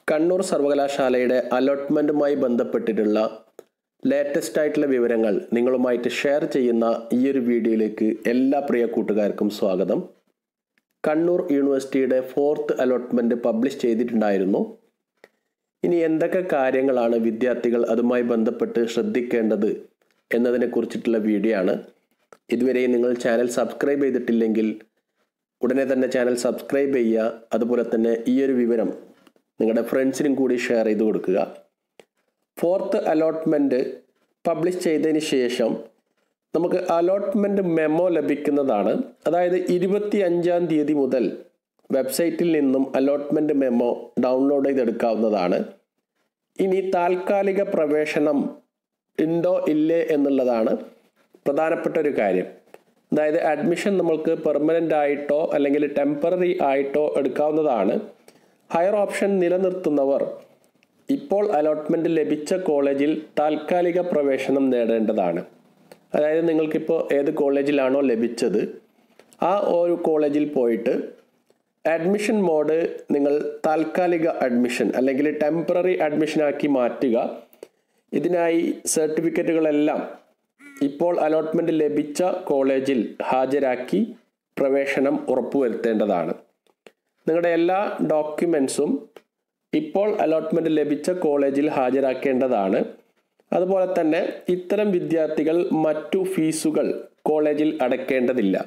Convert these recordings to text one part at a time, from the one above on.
കണ്ണൂർ സർവകലാശാലയുടെ അലോട്ട്മെൻറ്റുമായി ബന്ധപ്പെട്ടിട്ടുള്ള ലേറ്റസ്റ്റ് ആയിട്ടുള്ള വിവരങ്ങൾ നിങ്ങളുമായിട്ട് ഷെയർ ചെയ്യുന്ന ഈ ഒരു വീഡിയോയിലേക്ക് എല്ലാ പ്രിയ കൂട്ടുകാർക്കും സ്വാഗതം കണ്ണൂർ യൂണിവേഴ്സിറ്റിയുടെ ഫോർത്ത് അലോട്ട്മെൻറ്റ് പബ്ലിഷ് ചെയ്തിട്ടുണ്ടായിരുന്നു ഇനി എന്തൊക്കെ കാര്യങ്ങളാണ് വിദ്യാർത്ഥികൾ അതുമായി ബന്ധപ്പെട്ട് ശ്രദ്ധിക്കേണ്ടത് എന്നതിനെ കുറിച്ചിട്ടുള്ള വീഡിയോ ആണ് ഇതുവരെ നിങ്ങൾ ചാനൽ സബ്സ്ക്രൈബ് ചെയ്തിട്ടില്ലെങ്കിൽ ഉടനെ തന്നെ ചാനൽ സബ്സ്ക്രൈബ് ചെയ്യുക അതുപോലെ തന്നെ ഈ ഒരു വിവരം നിങ്ങളുടെ ഫ്രണ്ട്സിനും കൂടി ഷെയർ ചെയ്ത് കൊടുക്കുക ഫോർത്ത് അലോട്ട്മെൻറ്റ് പബ്ലിഷ് ചെയ്തതിന് ശേഷം നമുക്ക് അലോട്ട്മെൻറ്റ് മെമ്മോ ലഭിക്കുന്നതാണ് അതായത് ഇരുപത്തി അഞ്ചാം തീയതി മുതൽ വെബ്സൈറ്റിൽ നിന്നും അലോട്ട്മെൻറ്റ് മെമ്മോ ഡൗൺലോഡ് ചെയ്തെടുക്കാവുന്നതാണ് ഇനി താൽക്കാലിക പ്രവേശനം ഉണ്ടോ ഇല്ലേ എന്നുള്ളതാണ് പ്രധാനപ്പെട്ട ഒരു കാര്യം അതായത് അഡ്മിഷൻ നമ്മൾക്ക് പെർമനൻ്റ് ആയിട്ടോ അല്ലെങ്കിൽ ടെമ്പററി ആയിട്ടോ എടുക്കാവുന്നതാണ് ഹയർ ഓപ്ഷൻ നിലനിർത്തുന്നവർ ഇപ്പോൾ അലോട്ട്മെൻറ്റ് ലഭിച്ച കോളേജിൽ താൽക്കാലിക പ്രവേശനം നേടേണ്ടതാണ് അതായത് നിങ്ങൾക്കിപ്പോൾ ഏത് കോളേജിലാണോ ലഭിച്ചത് ആ ഒരു കോളേജിൽ പോയിട്ട് അഡ്മിഷൻ മോഡ് നിങ്ങൾ താൽക്കാലിക അഡ്മിഷൻ അല്ലെങ്കിൽ ടെമ്പററി അഡ്മിഷനാക്കി മാറ്റുക ഇതിനായി സർട്ടിഫിക്കറ്റുകളെല്ലാം ഇപ്പോൾ അലോട്ട്മെൻറ്റ് ലഭിച്ച കോളേജിൽ ഹാജരാക്കി പ്രവേശനം ഉറപ്പുവരുത്തേണ്ടതാണ് നിങ്ങളുടെ എല്ലാ ഡോക്യുമെൻസും ഇപ്പോൾ അലോട്ട്മെൻറ്റ് ലഭിച്ച കോളേജിൽ ഹാജരാക്കേണ്ടതാണ് അതുപോലെ തന്നെ ഇത്തരം വിദ്യാർത്ഥികൾ മറ്റു ഫീസുകൾ കോളേജിൽ അടയ്ക്കേണ്ടതില്ല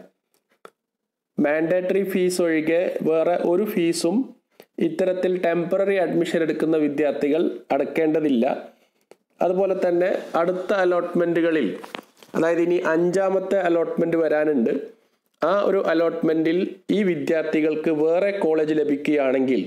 മാൻഡേറ്ററി ഫീസ് ഒഴികെ വേറെ ഒരു ഫീസും ഇത്തരത്തിൽ ടെമ്പററി അഡ്മിഷൻ എടുക്കുന്ന വിദ്യാർത്ഥികൾ അടയ്ക്കേണ്ടതില്ല അതുപോലെ തന്നെ അടുത്ത അലോട്ട്മെൻറ്റുകളിൽ അതായത് ഇനി അഞ്ചാമത്തെ അലോട്ട്മെൻറ്റ് വരാനുണ്ട് ആ ഒരു അലോട്ട്മെൻറ്റിൽ ഈ വിദ്യാർത്ഥികൾക്ക് വേറെ കോളേജ് ലഭിക്കുകയാണെങ്കിൽ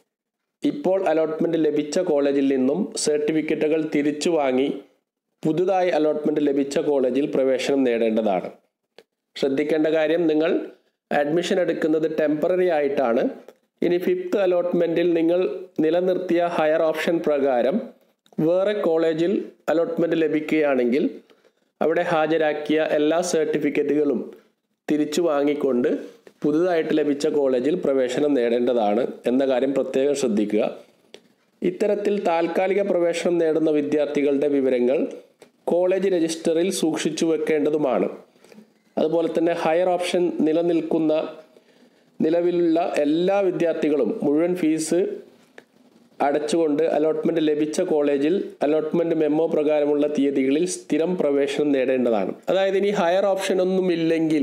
ഇപ്പോൾ അലോട്ട്മെൻറ്റ് ലഭിച്ച കോളേജിൽ നിന്നും സർട്ടിഫിക്കറ്റുകൾ തിരിച്ചു വാങ്ങി പുതുതായി അലോട്ട്മെൻറ്റ് ലഭിച്ച കോളേജിൽ പ്രവേശനം നേടേണ്ടതാണ് ശ്രദ്ധിക്കേണ്ട കാര്യം നിങ്ങൾ അഡ്മിഷൻ എടുക്കുന്നത് ടെമ്പററി ആയിട്ടാണ് ഇനി ഫിഫ്ത്ത് അലോട്ട്മെൻറ്റിൽ നിങ്ങൾ നിലനിർത്തിയ ഹയർ ഓപ്ഷൻ പ്രകാരം വേറെ കോളേജിൽ അലോട്ട്മെൻറ്റ് ലഭിക്കുകയാണെങ്കിൽ അവിടെ ഹാജരാക്കിയ എല്ലാ സർട്ടിഫിക്കറ്റുകളും തിരിച്ചു വാങ്ങിക്കൊണ്ട് പുതുതായിട്ട് ലഭിച്ച കോളേജിൽ പ്രവേശനം നേടേണ്ടതാണ് എന്ന കാര്യം പ്രത്യേകം ശ്രദ്ധിക്കുക ഇത്തരത്തിൽ താൽക്കാലിക പ്രവേശനം നേടുന്ന വിദ്യാർത്ഥികളുടെ വിവരങ്ങൾ കോളേജ് രജിസ്റ്ററിൽ സൂക്ഷിച്ചു വെക്കേണ്ടതുമാണ് അതുപോലെ തന്നെ ഹയർ ഓപ്ഷൻ നിലനിൽക്കുന്ന നിലവിലുള്ള എല്ലാ വിദ്യാർത്ഥികളും മുഴുവൻ ഫീസ് അടച്ചുകൊണ്ട് അലോട്ട്മെന്റ് ലഭിച്ച കോളേജിൽ അലോട്ട്മെന്റ് മെമ്മോ പ്രകാരമുള്ള തീയതികളിൽ സ്ഥിരം പ്രവേശനം നേടേണ്ടതാണ് അതായത് ഇനി ഹയർ ഓപ്ഷൻ ഒന്നും ഇല്ലെങ്കിൽ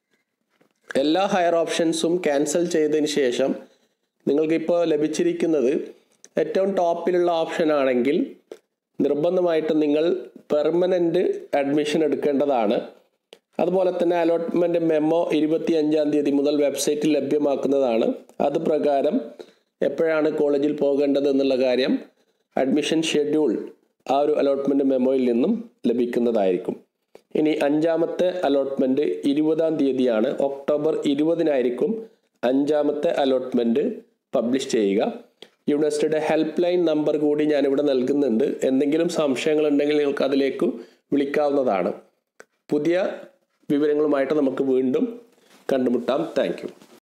എല്ലാ ഹയർ ഓപ്ഷൻസും ക്യാൻസൽ ചെയ്തതിന് ശേഷം നിങ്ങൾക്കിപ്പോൾ ലഭിച്ചിരിക്കുന്നത് ഏറ്റവും ടോപ്പിലുള്ള ഓപ്ഷൻ ആണെങ്കിൽ നിർബന്ധമായിട്ട് നിങ്ങൾ പെർമനൻ്റ് അഡ്മിഷൻ എടുക്കേണ്ടതാണ് അതുപോലെ തന്നെ അലോട്ട്മെൻറ്റ് മെമ്മോ ഇരുപത്തി അഞ്ചാം തീയതി മുതൽ വെബ്സൈറ്റിൽ ലഭ്യമാക്കുന്നതാണ് അത് പ്രകാരം എപ്പോഴാണ് കോളേജിൽ പോകേണ്ടത് എന്നുള്ള കാര്യം അഡ്മിഷൻ ഷെഡ്യൂൾ ആ ഒരു അലോട്ട്മെൻറ്റ് മെമ്മോയിൽ നിന്നും ലഭിക്കുന്നതായിരിക്കും ഇനി അഞ്ചാമത്തെ അലോട്ട്മെൻറ്റ് ഇരുപതാം തീയതിയാണ് ഒക്ടോബർ ഇരുപതിനായിരിക്കും അഞ്ചാമത്തെ അലോട്ട്മെൻറ്റ് പബ്ലിഷ് ചെയ്യുക യൂണിവേഴ്സിറ്റിയുടെ ഹെൽപ്പ് ലൈൻ നമ്പർ കൂടി ഞാനിവിടെ നൽകുന്നുണ്ട് എന്തെങ്കിലും സംശയങ്ങളുണ്ടെങ്കിൽ നിങ്ങൾക്ക് അതിലേക്ക് വിളിക്കാവുന്നതാണ് പുതിയ വിവരങ്ങളുമായിട്ട് നമുക്ക് വീണ്ടും കണ്ടുമുട്ടാം താങ്ക്